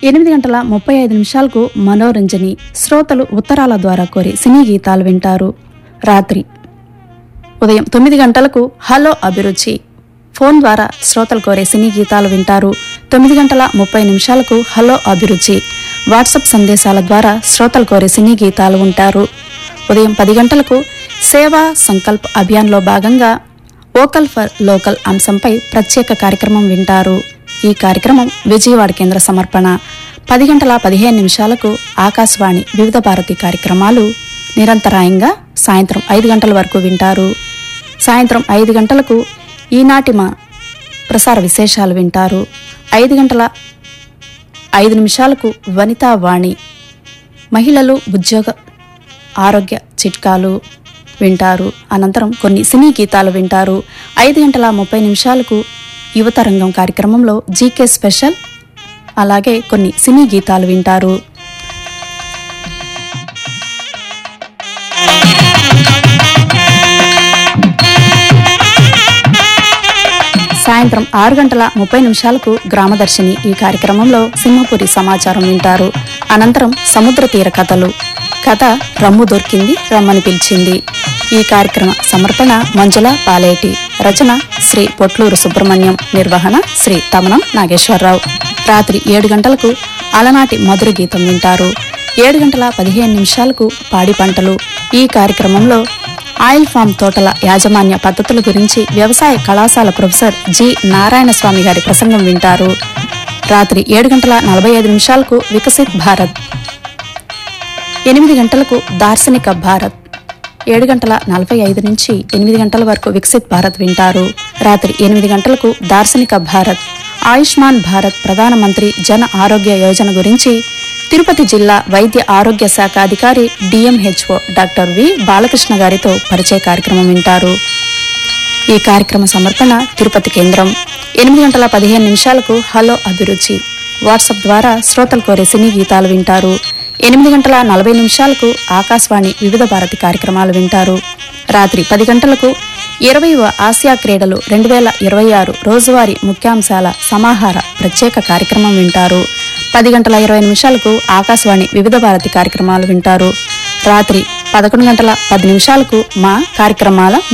ఎనిమిది గంటల ముప్పై ఐదు నిమిషాలకు మనోరంజని శ్రోతలు ఉత్తరాల ద్వారా కోరి సినీ గీతాలు వింటారు రాత్రి ఉదయం తొమ్మిది గంటలకు హలో అభిరుచి ఫోన్ ద్వారా శ్రోతలు కోరే సినీ గీతాలు వింటారు తొమ్మిది గంటల ముప్పై నిమిషాలకు హలో అభిరుచి వాట్సాప్ సందేశాల ద్వారా శ్రోతలు కోరే సినీ గీతాలు ఉంటారు ఉదయం పది గంటలకు సేవా సంకల్ప్ అభియాన్లో భాగంగా వోకల్ ఫర్ లోకల్ అంశంపై ప్రత్యేక కార్యక్రమం వింటారు ఈ కార్యక్రమం విజయవాడ కేంద్ర సమర్పణ పది గంటల పదిహేను నిమిషాలకు ఆకాశవాణి వివిధ భారతి కార్యక్రమాలు నిరంతరాయంగా సాయంత్రం ఐదు గంటల వరకు వింటారు సాయంత్రం ఐదు గంటలకు ఈనాటి మా ప్రసార విశేషాలు వింటారు ఐదు గంటల ఐదు నిమిషాలకు వనితా వాణి మహిళలు ఉద్యోగ ఆరోగ్య చిట్కాలు వింటారు అనంతరం కొన్ని సినీ గీతాలు వింటారు ఐదు గంటల ముప్పై నిమిషాలకు యువతరంగం కార్యక్రమంలో జీకే స్పెషల్ అలాగే కొన్ని సినీ గీతాలు వింటారు సాయంత్రం ఆరు గంటల ముప్పై నిమిషాలకు గ్రామదర్శిని ఈ కార్యక్రమంలో సింహపురి సమాచారం వింటారు అనంతరం సముద్ర తీర కథలు కథ రమ్ము దొరికింది రమ్మని పిలిచింది ఈ కార్యక్రమ సమర్పణ మంజుల పాలేటి రచన శ్రీ పొట్లూరు సుబ్రహ్మణ్యం నిర్వహణ శ్రీ తమనం నాగేశ్వరరావు రాత్రి ఏడు గంటలకు అలనాటి మధుర గీతం వింటారు ఏడు గంటల పదిహేను నిమిషాలకు పాడి పంటలు ఈ కార్యక్రమంలో ఆయిల్ ఫామ్ తోటల యాజమాన్య పద్ధతుల గురించి వ్యవసాయ కళాశాల ప్రొఫెసర్ జి నారాయణ స్వామి గారి ప్రసంగం వింటారు రాత్రి ఏడు గంటల నలభై ఐదు నిమిషాలకు వికసిత్ భారత్ ఎనిమిది గంటలకు దార్శనిక భారత్ ఏడు గంటల నలభై ఐదు నుంచి ఎనిమిది గంటల వరకు వికసిత్ భారత్ వింటారు రాత్రి ఎనిమిది గంటలకు దార్శనిక భారత్ ఆయుష్మాన్ భారత్ ప్రధానమంత్రి జన ఆరోగ్య యోజన గురించి తిరుపతి జిల్లా వైద్య ఆరోగ్య శాఖ అధికారి డిఎంహెచ్ఓ డాక్టర్ వి బాలకృష్ణ గారితో పరిచయ కార్యక్రమం వింటారు ఈ కార్యక్రమ సమర్పణ తిరుపతి కేంద్రం ఎనిమిది గంటల పదిహేను నిమిషాలకు హలో అభిరుచి వాట్సాప్ ద్వారా శ్రోతలు కోరే సినీ గీతాలు వింటారు ఎనిమిది గంటల నలభై నిమిషాలకు ఆకాశవాణి వివిధ భారతి కార్యక్రమాలు వింటారు రాత్రి పది గంటలకు ఇరవైవ ఆసియా క్రీడలు రెండు వేల ఇరవై ఆరు రోజువారీ ముఖ్యాంశాల సమాహార ప్రత్యేక కార్యక్రమం వింటారు పది గంటల ఇరవై నిమిషాలకు ఆకాశవాణి వివిధ భారతి కార్యక్రమాలు వింటారు రాత్రి పదకొండు గంటల పది నిమిషాలకు మా కార్యక్రమాల